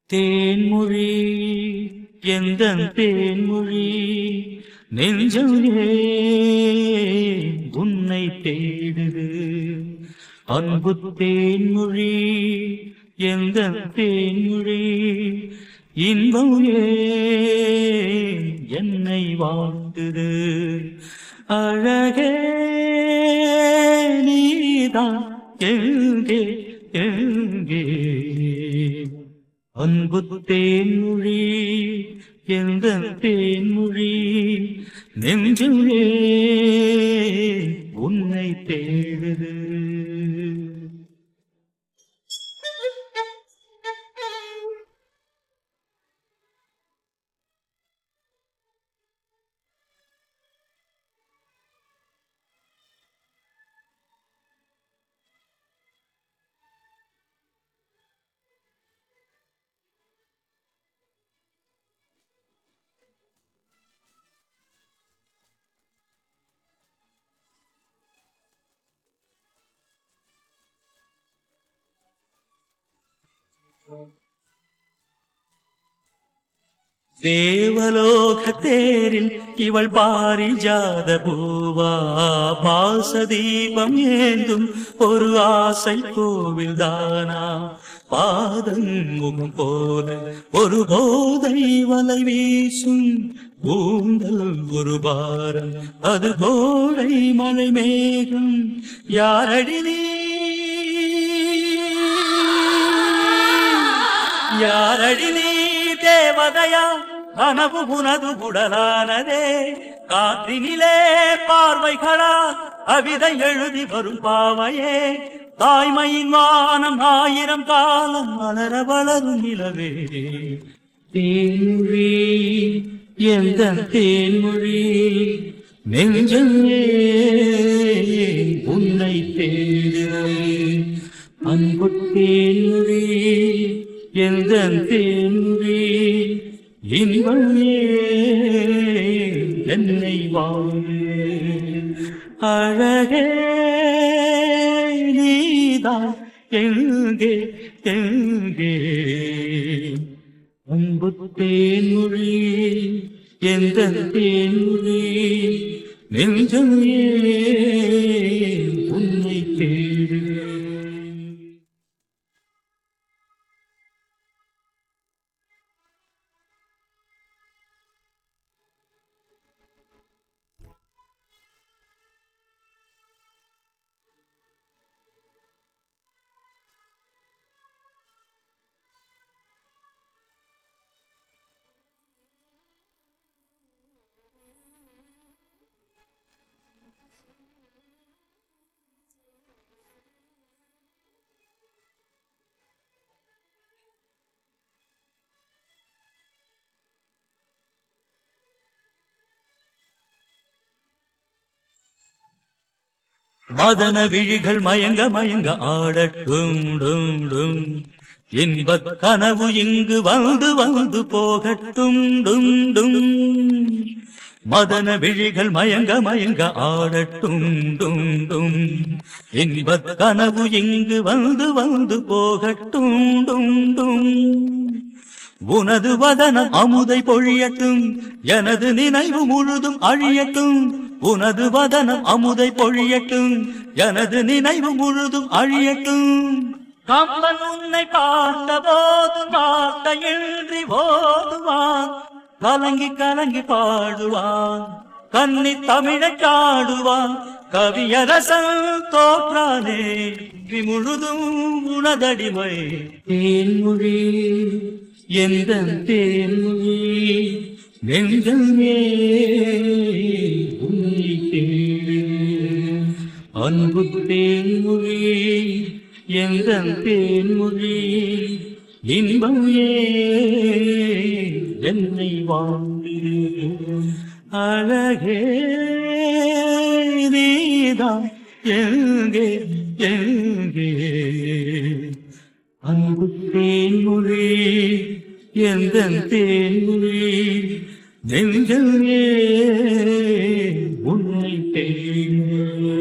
தேன்மொழி எந்த தேன்மொழி நெஞ்சமே உன்னை தேடுது அன்பு தேன்மொழி எந்த தேன்மொழி இன்பம் ஏன் என்னை வாழ்த்துது அழகே நீதான் எங்கே எங்கே அன்பு தேன்மொழி எந்த தேன்மொழி நெஞ்சிலே உன்னை தேடுது தேவலோக தேரில் இவள் பாரிஜாத பூவா பாசதீபம் ஏந்தும் ஒரு ஆசை கோவில் தானா பாதம் முகம் போல ஒரு போதை வலை வீசும் கூந்தல் ஒரு பாரம் அது கோடை மழை மேகம் யாரடி நீ யாரடி நீ தேவதையா கனவு உனது உடலானதே காற்றினிலே பார்வைகளா அவிதை எழுதி வரும் பாவையே தாய்மையின் வானம் ஆயிரம் காலம் வளர வளரும் நிலவே தேன்மொழி எந்த தேன்மொழி நெஞ்சமே உன்னை தேடுகிறேன் அன்பு தேன்மொழி எந்த தேன்மொழி இன்பமே என்னை வாழே அழகே நீதான் எங்கே எங்கே அன்பு தேன்மொழி எந்த தேன்மொழி நெஞ்சமே உன்னை தேடுகிறேன் மதன விழிகள் மயங்க மயங்க ஆடட்டும் டும் டும் இன்பத் கனவு இங்கு வந்து வந்து போகட்டும் டும் டும் மதன விழிகள் மயங்க மயங்க ஆடட்டும் டும் டும் இன்பத் கனவு இங்கு வந்து வந்து போகட்டும் டும் டும் உனது வதனம் அமுதை பொழியட்டும் எனது நினைவு முழுதும் அழியட்டும் உனது வதனம் அமுதை பொழியட்டும் எனது நினைவு முழுதும் அழியட்டும் கம்பன் உன்னை பார்த்த போது வார்த்தையின்றி ஓதுவான் கலங்கி கலங்கி பாடுவான் கன்னி தமிழை காடுவான் கவியரசன் தோற்றானே இன்றி முழுதும் உனதடிமை தேன்மொழி எந்த தேன்மொழி நெஞ்சமே உன்னை தேடு அன்பு தேன்மொழி எந்த தேன்மொழி இன்பம் என்னை வாழ்ந்து அழகே நீதான் எங்கே எங்கே அன்பு தேன்மொழி எந்த தேன்மொழி நெஞ்சமே உன்னை தேடு